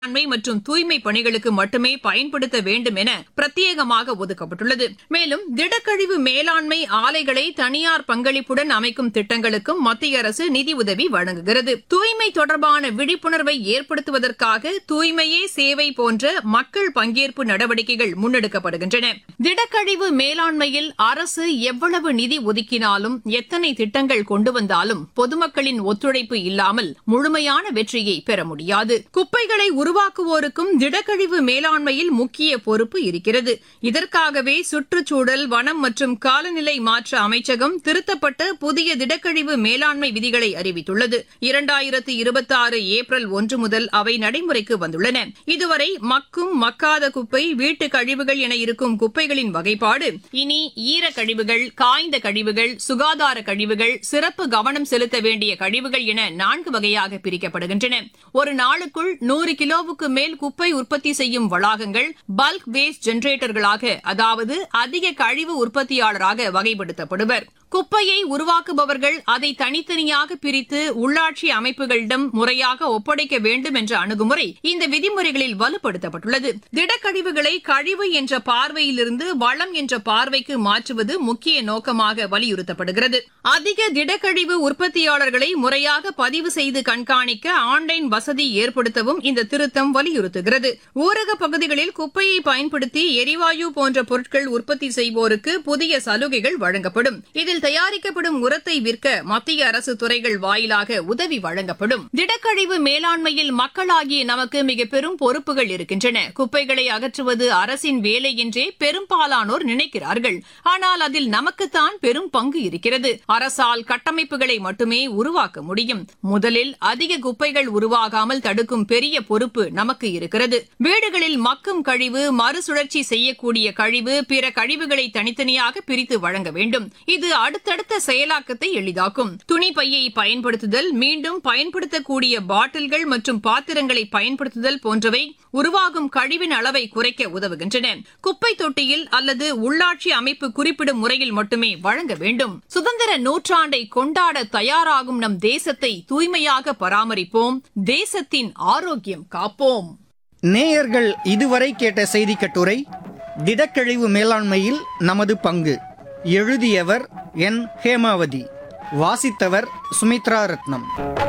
மேலாண்மை மற்றும் தூய்மை பணிகளுக்கு மட்டுமே பயன்படுத்த வேண்டும் என பிரத்யேகமாக ஒதுக்கப்பட்டுள்ளது மேலும் திடக்கழிவு மேலாண்மை ஆலைகளை தனியார் பங்களிப்புடன் அமைக்கும் திட்டங்களுக்கும் மத்திய அரசு நிதியுதவி வழங்குகிறது தூய்மை தொடர்பான விழிப்புணர்வை ஏற்படுத்துவதற்காக தூய்மையே சேவை போன்ற மக்கள் பங்கேற்பு நடவடிக்கைகள் முன்னெடுக்கப்படுகின்றன திடக்கழிவு மேலாண்மையில் அரசு எவ்வளவு நிதி ஒதுக்கினாலும் எத்தனை திட்டங்கள் கொண்டு வந்தாலும் பொதுமக்களின் ஒத்துழைப்பு இல்லாமல் முழுமையான வெற்றியை பெற முடியாது குப்பைகளை உருவாக்குவோருக்கும் திடக்கழிவு மேலாண்மையில் முக்கிய பொறுப்பு இருக்கிறது இதற்காகவே சுற்றுச்சூழல் வனம் மற்றும் காலநிலை மாற்ற அமைச்சகம் திருத்தப்பட்ட புதிய திடக்கழிவு மேலாண்மை விதிகளை அறிவித்துள்ளது இரண்டாயிரத்து இருபத்தி ஆறு ஏப்ரல் ஒன்று முதல் அவை நடைமுறைக்கு வந்துள்ளன இதுவரை மக்கும் மக்காத குப்பை வீட்டு கழிவுகள் என இருக்கும் குப்பைகளின் வகைப்பாடு இனி ஈர கழிவுகள் காய்ந்த கழிவுகள் சுகாதார கழிவுகள் சிறப்பு கவனம் செலுத்த வேண்டிய கழிவுகள் என நான்கு வகையாக பிரிக்கப்படுகின்றன ஒரு நாளுக்குள் நூறு கிலோவுக்கு மேல் குப்பை உற்பத்தி செய்யும் வளாகங்கள் பல்க் வேஸ்ட் ஜெனரேட்டர்களாக அதாவது அதிக கழிவு உற்பத்தியாளராக வகைப்படுத்தப்படுவர் குப்பையை உருவாக்குபவர்கள் அதை தனித்தனியாக பிரித்து உள்ளாட்சி அமைப்புகளிடம் முறையாக ஒப்படைக்க வேண்டும் என்ற அணுகுமுறை இந்த விதிமுறைகளில் வலுப்படுத்தப்பட்டுள்ளது திடக்கழிவுகளை கழிவு என்ற பார்வையிலிருந்து வளம் என்ற பார்வைக்கு மாற்றுவது முக்கிய நோக்கமாக வலியுறுத்தப்படுகிறது அதிக திடக்கழிவு உற்பத்தியாளர்களை முறையாக பதிவு செய்து கண்காணிக்க ஆன்லைன் வசதி ஏற்படுத்தவும் இந்த திருத்தம் வலியுறுத்துகிறது ஊரக பகுதிகளில் குப்பையை பயன்படுத்தி எரிவாயு போன்ற பொருட்கள் உற்பத்தி செய்வோருக்கு புதிய சலுகைகள் வழங்கப்படும் இதில் தயாரிக்கப்படும் உரத்தை விற்க மத்திய அரசு துறைகள் வாயிலாக உதவி வழங்கப்படும் திடக்கழிவு மேலாண்மையில் மக்களாகிய நமக்கு மிக பெரும் பொறுப்புகள் இருக்கின்றன குப்பைகளை அகற்றுவது அரசின் வேலை என்றே பெரும்பாலானோர் நினைக்கிறார்கள் ஆனால் அதில் நமக்குத்தான் பெரும் பங்கு இருக்கிறது அரசால் கட்டமைப்புகளை மட்டுமே உருவாக்க முடியும் முதலில் அதிக குப்பைகள் உருவாகாமல் தடுக்கும் பெரிய பொறுப்பு நமக்கு இருக்கிறது வீடுகளில் மக்கும் கழிவு மறுசுழற்சி செய்யக்கூடிய கழிவு பிற கழிவுகளை தனித்தனியாக பிரித்து வழங்க வேண்டும் இது அடுத்தடுத்த செயலாக்கத்தை எளிதாக்கும் துணி பையை பயன்படுத்துதல் மீண்டும் பயன்படுத்தக்கூடிய பாட்டில்கள் மற்றும் பாத்திரங்களை பயன்படுத்துதல் போன்றவை உருவாகும் கழிவின் அளவை குறைக்க உதவுகின்றன குப்பை தொட்டியில் அல்லது உள்ளாட்சி அமைப்பு குறிப்பிடும் முறையில் மட்டுமே வழங்க வேண்டும் சுதந்திர நூற்றாண்டை கொண்டாட தயாராகும் நம் தேசத்தை தூய்மையாக பராமரிப்போம் தேசத்தின் ஆரோக்கியம் காப்போம் நேயர்கள் இதுவரை கேட்ட செய்தி கட்டுரை திடக்கழிவு மேலாண்மையில் நமது பங்கு எழுதியவர் என் ஹேமாவதி வாசித்தவர் சுமித்ரா ரத்னம்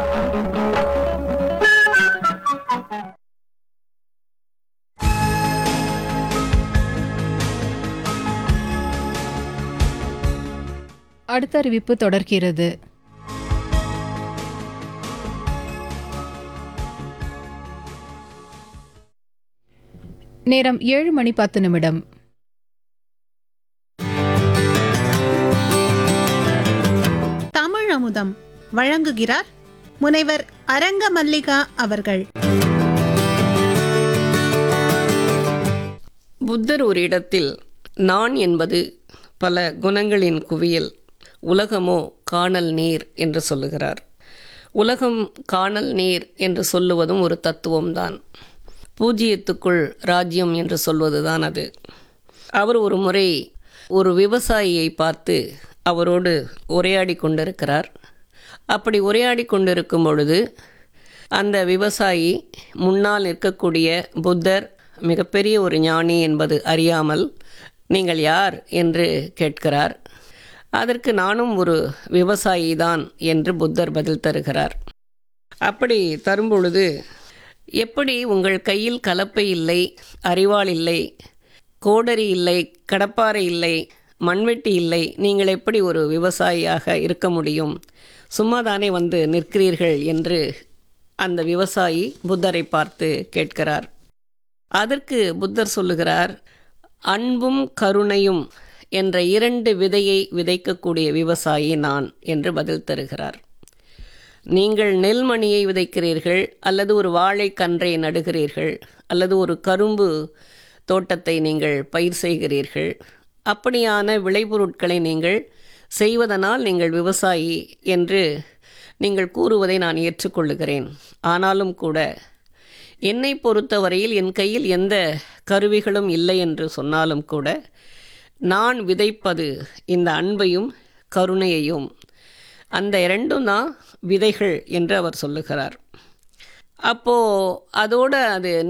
அடுத்த அறிவிப்பு தொடர்கிறது நேரம் ஏழு மணி பத்து நிமிடம் தமிழ் அமுதம் வழங்குகிறார் முனைவர் அரங்க மல்லிகா அவர்கள் புத்தர் ஒரு இடத்தில் நான் என்பது பல குணங்களின் குவியல் உலகமோ காணல் நீர் என்று சொல்லுகிறார் உலகம் காணல் நீர் என்று சொல்லுவதும் ஒரு தத்துவம்தான் பூஜ்ஜியத்துக்குள் ராஜ்யம் என்று சொல்வதுதான் அது அவர் ஒரு முறை ஒரு விவசாயியை பார்த்து அவரோடு உரையாடி கொண்டிருக்கிறார் அப்படி உரையாடி கொண்டிருக்கும் பொழுது அந்த விவசாயி முன்னால் நிற்கக்கூடிய புத்தர் மிகப்பெரிய ஒரு ஞானி என்பது அறியாமல் நீங்கள் யார் என்று கேட்கிறார் அதற்கு நானும் ஒரு விவசாயி தான் என்று புத்தர் பதில் தருகிறார் அப்படி தரும்பொழுது எப்படி உங்கள் கையில் கலப்பை இல்லை அறிவாள் இல்லை கோடரி இல்லை கடப்பாறை இல்லை மண்வெட்டி இல்லை நீங்கள் எப்படி ஒரு விவசாயியாக இருக்க முடியும் சும்மாதானே வந்து நிற்கிறீர்கள் என்று அந்த விவசாயி புத்தரை பார்த்து கேட்கிறார் அதற்கு புத்தர் சொல்லுகிறார் அன்பும் கருணையும் என்ற இரண்டு விதையை விதைக்கக்கூடிய விவசாயி நான் என்று பதில் தருகிறார் நீங்கள் நெல்மணியை விதைக்கிறீர்கள் அல்லது ஒரு வாழைக்கன்றை நடுகிறீர்கள் அல்லது ஒரு கரும்பு தோட்டத்தை நீங்கள் பயிர் செய்கிறீர்கள் அப்படியான விளைபொருட்களை நீங்கள் செய்வதனால் நீங்கள் விவசாயி என்று நீங்கள் கூறுவதை நான் ஏற்றுக்கொள்ளுகிறேன் ஆனாலும் கூட என்னை பொறுத்தவரையில் என் கையில் எந்த கருவிகளும் இல்லை என்று சொன்னாலும் கூட நான் விதைப்பது இந்த அன்பையும் கருணையையும் அந்த இரண்டும் தான் விதைகள் என்று அவர் சொல்லுகிறார் அப்போது அதோடு அது